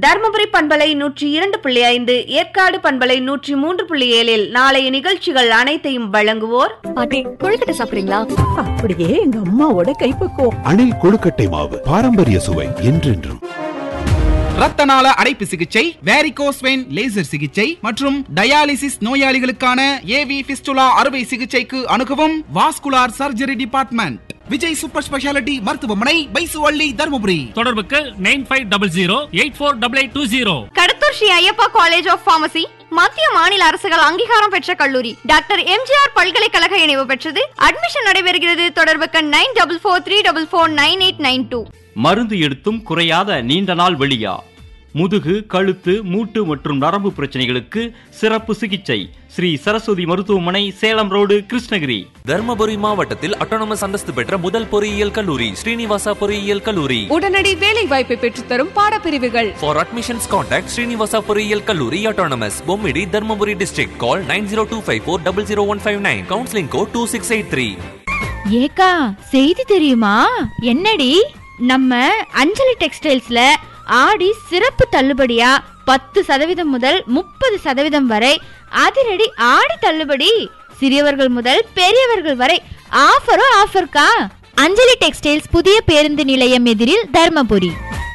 தருமபுரி பண்பலை நூற்றி இரண்டு புள்ளி ஐந்து ஏற்காடு பண்பலை நூற்றி மூன்று புள்ளி ஏழில் நாளைய நிகழ்ச்சிகள் அனைத்தையும் வழங்குவோர் பாட்டி கொழுக்கட்டை சாப்பிடுறீங்களா அப்படியே எங்க அம்மாவோட கைப்பக்குவம் அணில் கொழுக்கட்டை மாவு பாரம்பரிய சுவை என்றென்றும் ரத்தநாள அடைப்பு சிகிச்சை வேரிகோஸ் வெயின் லேசர் சிகிச்சை மற்றும் டயாலிசிஸ் நோயாளிகளுக்கான ஏவி பிஸ்டுலா அறுவை சிகிச்சைக்கு அணுகவும் vascular surgery department Vijay super speciality மருத்துவமனை பைசுவள்ளி தருமபுரி தொடர்புக்கு nine five double zero eight four double eight two zero Kadathur Sri Ayyappa college of pharmacy மத்திய மாநில அரசுகள் அங்கீகாரம் பெற்ற கல்லூரி டாக்டர் எம்ஜிஆர் பல்கலைக்கழக இணைவு பெற்றது அட்மிஷன் நடைபெறுகிறது தொடர்புக்கு nine double four three double four nine eight nine two மருந்து எடுத்தும் குறையாத நீண்ட நாள் வெளியா முதுகு கழுத்து மூட்டு மற்றும் நரம்பு பிரச்சனைகளுக்கு சிறப்பு சிகிச்சை ஸ்ரீ சரஸ்வதி மருத்துவமனை சேலம் ரோடு கிருஷ்ணகிரி தர்மபுரி மாவட்டத்தில் அட்டானமஸ் அந்தஸ்து பெற்ற முதல் பொறியியல் கல்லூரி ஸ்ரீனிவாசா பொறியியல் கல்லூரி உடனடி வேலை வாய்ப்பை பெற்றுத்தரும் பாடப்பிரிவுகள் ஃபார் அட்மிஷன்ஸ் கான்டாக்ட் ஸ்ரீனிவாசா பொறியியல் கல்லூரி autonomous Bommidi Dharmapuri district call nine zero two five four double zero one five nine counselling code two six eight three ஏக்கா செய்தி தெரியுமா என்னடி நம்ம அஞ்சலி டெக்ஸ்டைல்ஸ்ல ஆடி சிறப்பு தள்ளுபடியா பத்து சதவீதம் முதல் முப்பது சதவீதம் வரை அதிரடி ஆடி தள்ளுபடி சிறியவர்கள் முதல் பெரியவர்கள் வரை ஆஃபரும் ஆஃபர்க்கா அஞ்சலி டெக்ஸ்டைல்ஸ் புதிய பேருந்து நிலையம் எதிரில் தர்மபுரி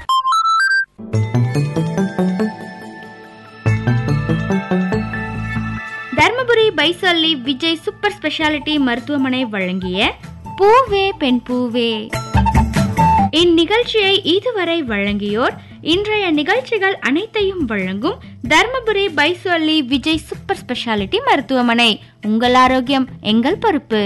தர்மபுரி பைசல்லி விஜய் சூப்பர் ஸ்பெஷாலிட்டி மருத்துவமனை வழங்கிய பூவே பெண் பூவே இந்நிகழ்ச்சியை இதுவரை வழங்கியோர் இன்றைய நிகழ்ச்சிகள் அனைத்தையும் வழங்கும் தர்மபுரி பைசல்லி விஜய் சூப்பர் ஸ்பெஷாலிட்டி மருத்துவமனை உங்கள் ஆரோக்கியம் எங்கள் பொறுப்பு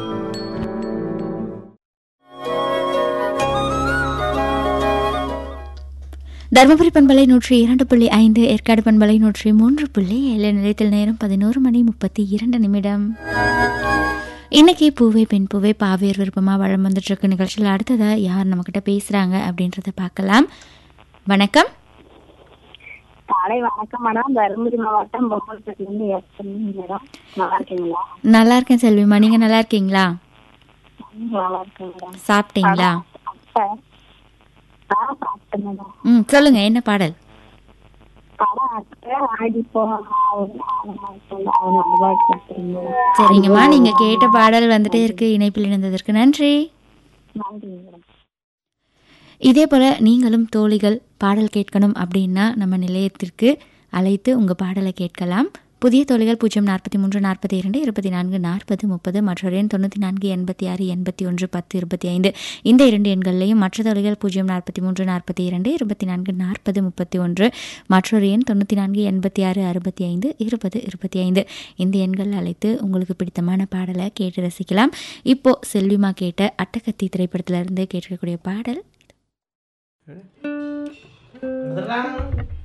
தருமபுரி பண்பலை நூற்றி இரண்டு புள்ளி ஐந்து ஏற்காடு பண்பலை நூற்றி மூன்று புள்ளி ஏழு நிலையத்தில் நேரம் பதினோரு மணி முப்பத்தி இரண்டு நிமிடம் இன்னைக்கு பூவே பெண் பூவே பாவேர் விருப்பமாக வளம் வந்துட்டு இருக்கு நிகழ்ச்சியில் அடுத்ததாக யார் நம்மக்கிட்ட பேசுகிறாங்க அப்படின்றத பார்க்கலாம் வணக்கம் காலை வணக்கம் மேடம் தருமபுரி மாவட்டம் பொம்மல்பட்டிலேருந்து எஸ் மேடம் நல்லா இருக்கீங்களா நல்லா இருக்கேன் செல்விமா நீங்கள் நல்லா இருக்கீங்களா நல்லா இருக்கேன் மேடம் சாப்பிட்டீங்களா அப்ப ஆ சாப்பிட்டேன் மேடம் ம் சொல்லுங்க என்ன பாடல் படம் அத்தை ஆடி போகணும் அவன் அந்த பாட்டு கொடுத்துருங்க மேடம் சரிங்கம்மா நீங்கள் கேட்ட பாடல் வந்துட்டே இருக்கு இணைப்பில் இணைந்ததற்கு நன்றி நன்றி மேடம் இதே போல் நீங்களும் தோழிகள் பாடல் கேட்கணும் அப்படின்னா நம்ம நிலையத்திற்கு அழைத்து உங்கள் பாடலை கேட்கலாம் புதிய தோழிகள் பூஜ்ஜியம் நாற்பத்தி மூன்று நாற்பத்தி இரண்டு இருபத்தி நான்கு நாற்பது முப்பது மற்றொரு எண் தொண்ணூற்றி நான்கு எண்பத்தி ஆறு எண்பத்தி ஒன்று பத்து இருபத்தி ஐந்து இந்த இரண்டு எண்கள்லையும் மற்ற தோழிகள் பூஜ்ஜியம் நாற்பத்தி மூன்று நாற்பத்தி இரண்டு இருபத்தி நான்கு நாற்பது முப்பத்தி ஒன்று மற்றொரு எண் தொண்ணூற்றி நான்கு எண்பத்தி ஆறு அறுபத்தி ஐந்து இருபது இருபத்தி ஐந்து இந்த எண்கள் அழைத்து உங்களுக்கு பிடித்தமான பாடலை கேட்டு ரசிக்கலாம் இப்போ செல்விமா கேட்ட அட்டகத்தி திரைப்படத்திலிருந்து கேட்கக்கூடிய பாடல்